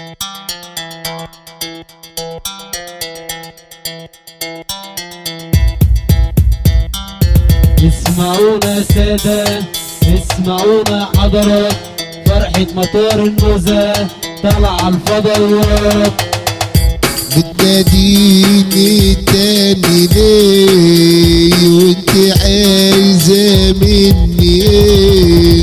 اسمعونا سادة اسمعونا حضرات فرحة مطار الموزة طلع الفضيات بتناديني تاني ليه وانت عايزة مني ايه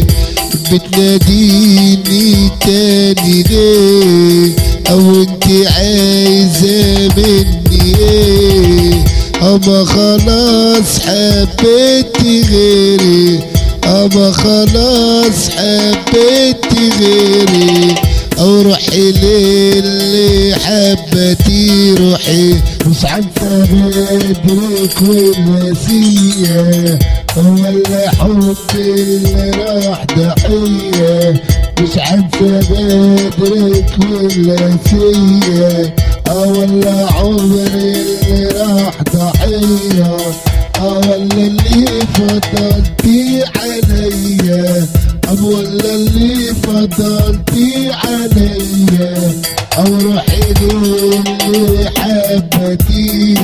بتناديني تاني ليه او انت عايزة مني ايه اما خلاص حبيت غيري اما خلاص حبيت غيري او روحي للي حبتي روحي مش عارفة بدرك والنسية هو اللي حب اللي راح ضحية مش عارفة بدرك والنسية هو اللي عمري اللي راح ضحية هو اللي فضلتي عليا أو ولا اللي فضلتي عليا أو روحي اللي حبتي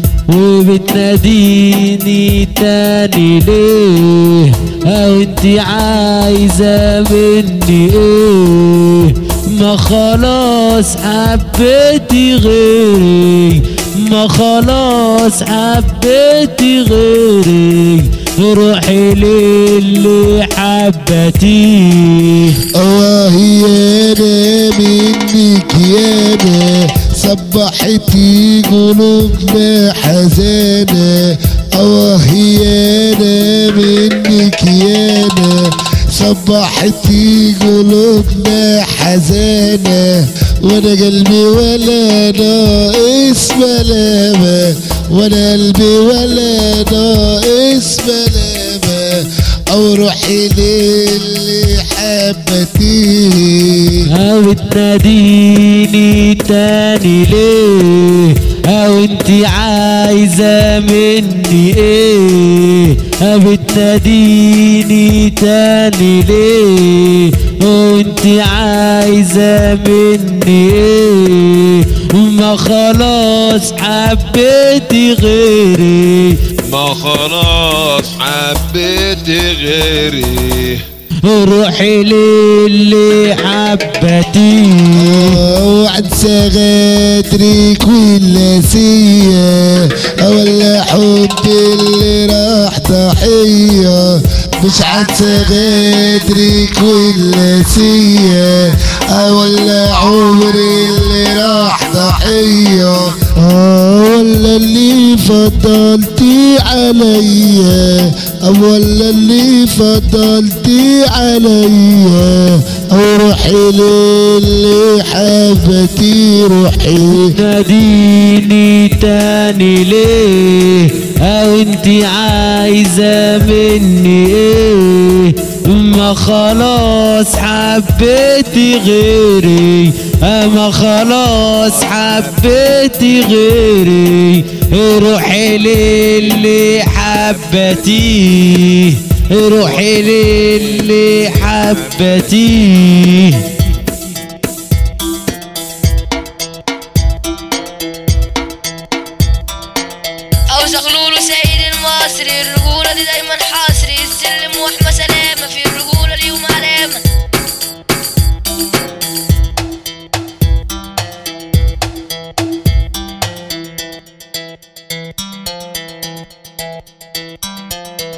وبتناديني تاني ليه او انت عايزة مني ايه ما خلاص حبيتي غيري ما خلاص حبيتي غيري روحي للي حبتيه اه يانا منك يانا صبحتي قلوبنا حزانة اه يانا منك يانا صبحتي قلوبنا حزانة وانا قلبي ولا ناقص ملامة وانا قلبي ولا ناقص ملامة او روحي للي حبتيه او تناديني تاني ليه او انت عايزة مني ايه او تناديني تاني ليه او انت عايزة مني ايه ما خلاص حبيتي غيري ما خلاص حبيت غيري روحي للي حبتي وعدسى غدرك والنسية ولا حب اللي راح ضحية مش عدسى غدرك والنسية ولا عمري اللي راح ضحية ولا اللي فضلتي عليا ولا اللي فضلتي عليا روحي للي حبتي روحي ناديني تاني ليه او انت عايزة مني ايه ما خلاص حبيتي غيري اما خلاص حبيتي غيري روحي للي حبتيه روحي للي حبتيه